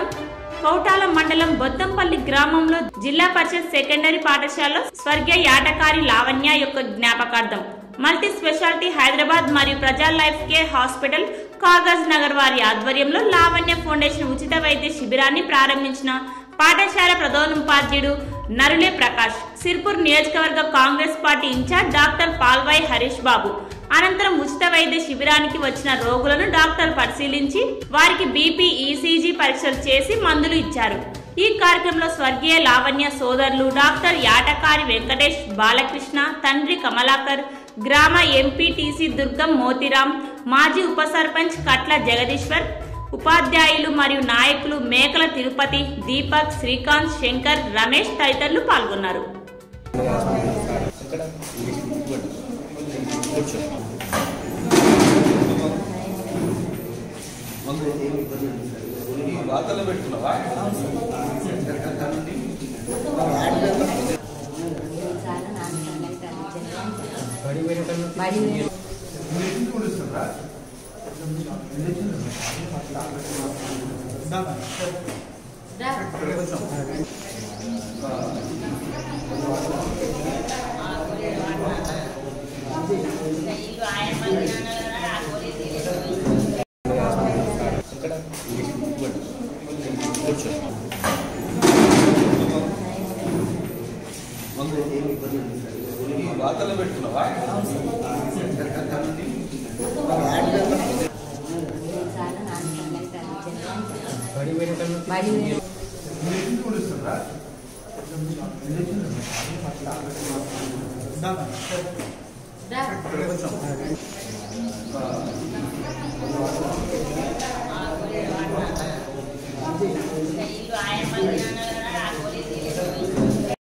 మండలం కౌటాల మండలం బొత్తంపల్లి గ్రామంలో జిల్లా పరిషత్ సెకండరీ పాఠశాలలో స్వర్గీయ యాటకారి లావణ్య యొక్క జ్ఞాపకార్థం మల్టీ స్పెషాలిటీ హైదరాబాద్ మరియు Praja life care hospital Kagaz Nagar వారి ఆధ్వర్యంలో లావణ్య ఫౌండేషన్ ఉచిత వైద్య శిబిరాన్ని ప్రారంభించిన పాఠశాల ప్రధానోపాధ్యుడు నరులే ప్రకాష్ సిర్పూర్ నియోజకవర్గ Congress party incharge doctor Palvai Harish Babu అనంతరం ఉచిత వైద్య శిబిరానికి వచ్చిన రోగులను డాక్టర్ పరిశీలించి వారికి బీపీ ఈసీజీ పరీక్షలు చేసి మందులు ఇచ్చారు ఈ కార్యక్రమంలో స్వర్గీయ లావణ్య సోదరులు డాక్టర్ యాటకారి వెంకటేష్ బాలకృష్ణ తండ్రి కమలాకర్ గ్రామ ఎంపీటీసీ దుర్గం మోతిరాం మాజీ ఉప సర్పంచ్ కట్ల జగదీశ్వర్ ఉపాధ్యాయులు మరియు నాయకులు మేకల తిరుపతి దీపక్ శ్రీకాంత్ శంకర్ రమేష్ తదితరులు పాల్గొన్నారు వార్తల్లో పెట్టుకున్నావా వార్తల్లో పెట్టుకున్నావా ఇల్లు ఆయన